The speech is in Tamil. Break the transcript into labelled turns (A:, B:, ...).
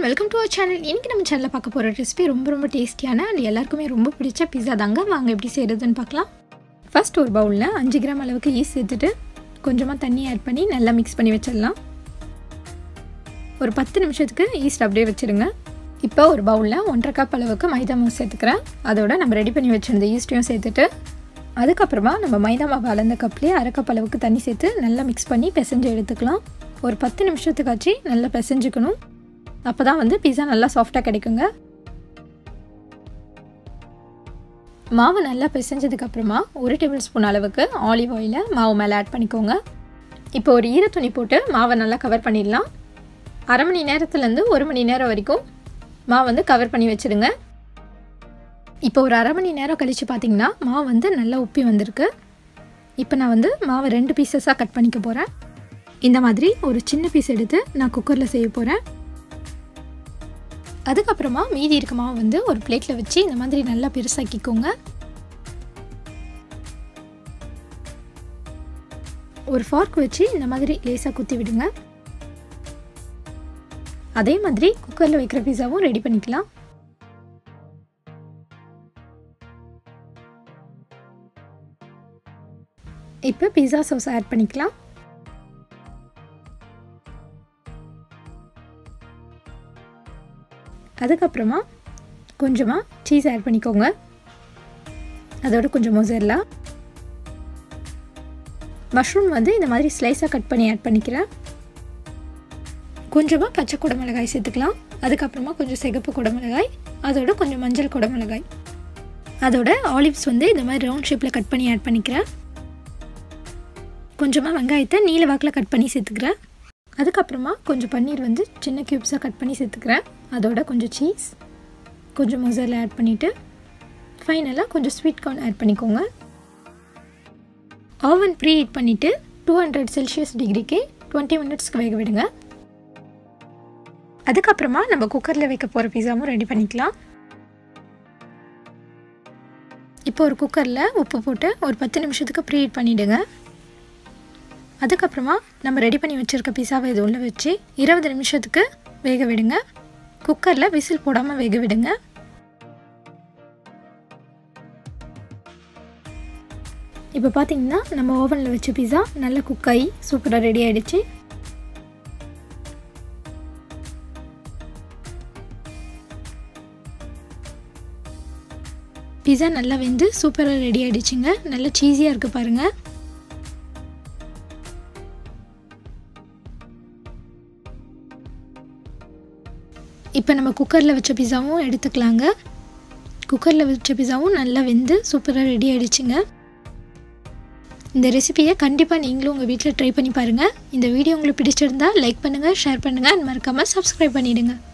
A: வெல்கம் டு அவர் சேனல் இன்றைக்கி நம்ம சேனலில் பார்க்க போகிற ரெசிபி ரொம்ப ரொம்ப டேஸ்டியான அண்ட் எல்லாருக்குமே ரொம்ப பிடிச்ச பிஸா தாங்க வாங்க எப்படி செய்கிறதுன்னு பார்க்கலாம் ஃபர்ஸ்ட் ஒரு பவுலில் அஞ்சு கிராம் அளவுக்கு ஈஸ்ட் சேர்த்துட்டு கொஞ்சமாக தண்ணி ஆட் பண்ணி நல்லா மிக்ஸ் பண்ணி வச்சிடலாம் ஒரு பத்து நிமிஷத்துக்கு ஈஸ்ட் அப்படியே வச்சுருங்க இப்போ ஒரு பவுலில் ஒன்றரை கப் அளவுக்கு மைதா மாவு சேர்த்துக்கிறேன் அதோட நம்ம ரெடி பண்ணி வச்சுருந்த ஈஸ்ட்டையும் சேர்த்துட்டு அதுக்கப்புறமா நம்ம மைதா மாவு அளந்த கப்லேயே அரை கப் அளவுக்கு தண்ணி சேர்த்து நல்லா மிக்ஸ் பண்ணி பிசைஞ்சு எடுத்துக்கலாம் ஒரு பத்து நிமிஷத்துக்காச்சு நல்லா பிசைஞ்சுக்கணும் அப்போ தான் வந்து பிஸா நல்லா சாஃப்டாக கிடைக்குங்க மாவு நல்லா பிசைஞ்சதுக்கப்புறமா ஒரு டேபிள் ஸ்பூன் அளவுக்கு ஆலிவ் ஆயிலை மாவு மேலே ஆட் பண்ணிக்கோங்க இப்போ ஒரு ஈர துணி போட்டு மாவை நல்லா கவர் பண்ணிடலாம் அரை மணி நேரத்துலேருந்து ஒரு மணி நேரம் வரைக்கும் மாவு வந்து கவர் பண்ணி வச்சுடுங்க இப்போ ஒரு அரை மணி நேரம் கழித்து பார்த்தீங்கன்னா மாவு வந்து நல்லா உப்பி வந்திருக்கு இப்போ நான் வந்து மாவை ரெண்டு பீசஸாக கட் பண்ணிக்க போகிறேன் இந்த மாதிரி ஒரு சின்ன பீஸ் எடுத்து நான் குக்கரில் செய்ய போகிறேன் அதுக்கப்புறமா மீதி இருக்க மாவு வந்து ஒரு பிளேட்டில் வச்சு இந்த மாதிரி நல்லா பெருசாக்கிக்கோங்க ஒரு ஃபார்க் வச்சு இந்த மாதிரி லேசாக குத்தி விடுங்க அதே மாதிரி குக்கரில் வைக்கிற பீஸாவும் ரெடி பண்ணிக்கலாம் இப்போ பிஸா சாஸ் ஆட் பண்ணிக்கலாம் அதுக்கப்புறமா கொஞ்சமாக சீஸ் ஆட் பண்ணிக்கோங்க அதோட கொஞ்சம் மொசரெல்லா மஷ்ரூம் வந்து இந்த மாதிரி ஸ்லைஸாக கட் பண்ணி ஆட் பண்ணிக்கிறேன் கொஞ்சமாக பச்சை குடமிளகாய் சேர்த்துக்கலாம் அதுக்கப்புறமா கொஞ்சம் சிகப்பு குடமிளகாய் அதோட கொஞ்சம் மஞ்சள் குடமிளகாய் அதோட ஆலிவ்ஸ் வந்து இந்த மாதிரி ரவுண்ட் ஷேப்பில் கட் பண்ணி ஆட் பண்ணிக்கிறேன் கொஞ்சமாக வெங்காயத்தை நீல வாக்கில் கட் பண்ணி சேர்த்துக்கிறேன் அதுக்கப்புறமா கொஞ்சம் பன்னீர் வந்து சின்ன க்யூப்ஸாக கட் பண்ணி சேர்த்துக்கிறேன் அதோட கொஞ்சம் சீஸ் கொஞ்சம் மொசரில் ஆட் பண்ணிவிட்டு ஃபைனலாக கொஞ்சம் ஸ்வீட் கார்ன் ஆட் பண்ணிக்கோங்க ஓவன் ப்ரீ ஹீட் பண்ணிவிட்டு டூ ஹண்ட்ரட் செல்சியஸ் டிகிரிக்கு டுவெண்ட்டி மினிட்ஸ்க்கு வேக விடுங்க அதுக்கப்புறமா நம்ம குக்கரில் வைக்க போகிற பிஸாவும் ரெடி பண்ணிக்கலாம் இப்போ ஒரு குக்கரில் உப்பு போட்டு ஒரு பத்து நிமிஷத்துக்கு ப்ரீ ஹீட் பண்ணிவிடுங்க அதுக்கப்புறமா நம்ம ரெடி பண்ணி வச்சுருக்க பிஸாவை இது உள்ளே வச்சு இருபது நிமிஷத்துக்கு வேக விடுங்க குக்கரில் விசில் போடாமல் வேக விடுங்க இப்போ பார்த்தீங்கன்னா நம்ம ஓவனில் வச்ச பிஸா நல்லா குக் ஆகி சூப்பராக ரெடி ஆகிடுச்சு பிஸா நல்லா வெந்து சூப்பராக ரெடி ஆகிடுச்சுங்க நல்லா சீஸியாக இருக்குது பாருங்கள் இப்போ நம்ம குக்கரில் வச்ச பிஸாவும் எடுத்துக்கலாங்க குக்கரில் வச்ச பிஸாவும் நல்லா வெந்து சூப்பராக ரெடி ஆகிடுச்சுங்க இந்த ரெசிபியை கண்டிப்பாக நீங்களும் உங்கள் வீட்டில் ட்ரை பண்ணி பாருங்கள் இந்த வீடியோ உங்களுக்கு பிடிச்சிருந்தா லைக் பண்ணுங்கள் ஷேர் பண்ணுங்கள் அண்ட் மறக்காமல் சப்ஸ்கிரைப் பண்ணிவிடுங்க